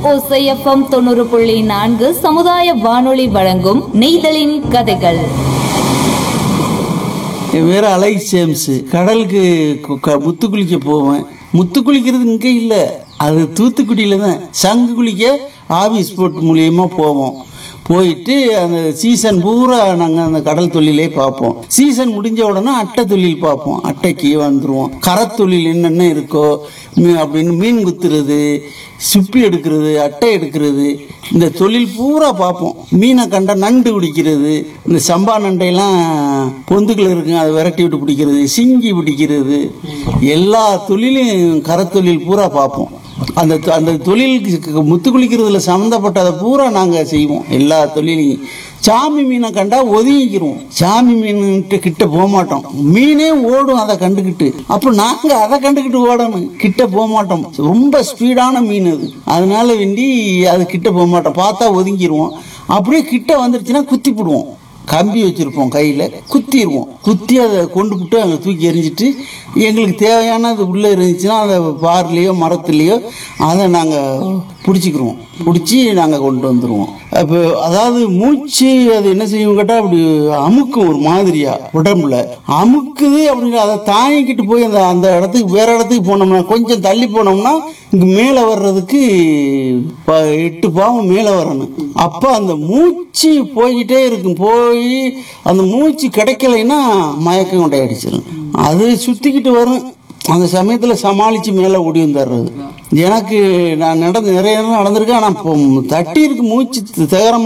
ஓசைஎஃப்எம் தொண்ணூறு புள்ளி நான்கு சமுதாய வானொலி வழங்கும் நெய்தலின் கதைகள் என் பேர் அலைக் ஜேம்ஸ் கடலுக்கு கு- க- முத்து குளிக்க போவேன் முத்து குளிக்கிறது இங்கே இல்லை அது தூத்துக்குடியில தான் சங்கு குளிக்க ஆபீஸ் போட் மூலியமா போவோம் போயிட்டு அந்த சீசன் பூரா நாங்கள் அந்த கடல் தொழிலே பார்ப்போம் சீசன் முடிஞ்ச உடனே அட்டை தொழில் பார்ப்போம் அட்டைக்கு வந்துருவோம் கரத்தொழில் என்னென்ன இருக்கோ மீ- அப்படின்னு மீன் குத்துறது சுப்பி எடுக்கிறது அட்டை எடுக்கிறது இந்த தொழில் பூரா பார்ப்போம் மீனை கண்ட நண்டு பிடிக்கிறது இந்த சம்பா நண்டையெல்லாம் பொந்துக்குள்ள இருக்குங்க அதை விரட்டி விட்டு பிடிக்கிறது சிங்கி பிடிக்கிறது எல்லா தொழிலும் கரத்தொழில் பூரா பார்ப்போம் அந்த தொ- அந்த தொழிலுக்கு முத்து குளிக்கிறதுல சம்மந்தப்பட்டதை பூரா நாங்கள் செய்வோம் எல்லா தொழிலையும் சாமி மீனை கண்டா ஒதுங்கிக்கிறோம் சாமி மீன்கிட்ட கிட்ட போக மாட்டோம் மீனே ஓடும் அதை கண்டுக்கிட்டு அப்போ நாங்க அதை கண்டுக்கிட்டு ஓடணும் கிட்ட போக மாட்டோம் ரொம்ப ஸ்பீடான மீன் அது அதனால வேண்டி அது கிட்ட போக மாட்டோம் பார்த்தா ஒதுங்கிடுவோம் அப்படியே கிட்ட வந்துருச்சுன்னா குத்தி போடுவோம் கம்பி வச்சிருப்போம் கையில் குத்திடுவோம் குத்தி அதை கொண்டு விட்டு அங்கே தூக்கி எறிஞ்சிட்டு எங்களுக்கு தேவையானது உள்ளே இருந்துச்சுன்னா அதை பார்லேயோ மரத்துலேயோ அதை நாங்கள் பிடிச்சிக்கிருவோம் பிடிச்சி நாங்கள் கொண்டு வந்துடுவோம் அப்போ அதாவது மூச்சு அது என்ன செய்யும் கேட்டால் அப்படி அமுக்கும் ஒரு மாதிரியா உடம்புல அமுக்குது அப்படின்னு அதை தாங்கிக்கிட்டு போய் அந்த அந்த இடத்துக்கு வேற இடத்துக்கு போனோம்னா கொஞ்சம் தள்ளி போனோம்னா இங்கே மேலே வர்றதுக்கு ப- எட்டு பாவம் மேலே வரணும் அப்போ அந்த மூச்சு போய்கிட்டே இருக்கும் போய் அந்த மூச்சு கிடைக்கலைன்னா மயக்கம் கொண்டே அடிச்சிடும் அது சுற்றிக்கிட்டு வரும் அந்த சமயத்தில் சமாளித்து மேலே ஓடி வந்துடுறது எனக்கு நான் நடந்து நிறைய நேரம் நடந்திருக்கேன் ஆனால் இப்போ தட்டி இருக்கு மூச்சு திகரம்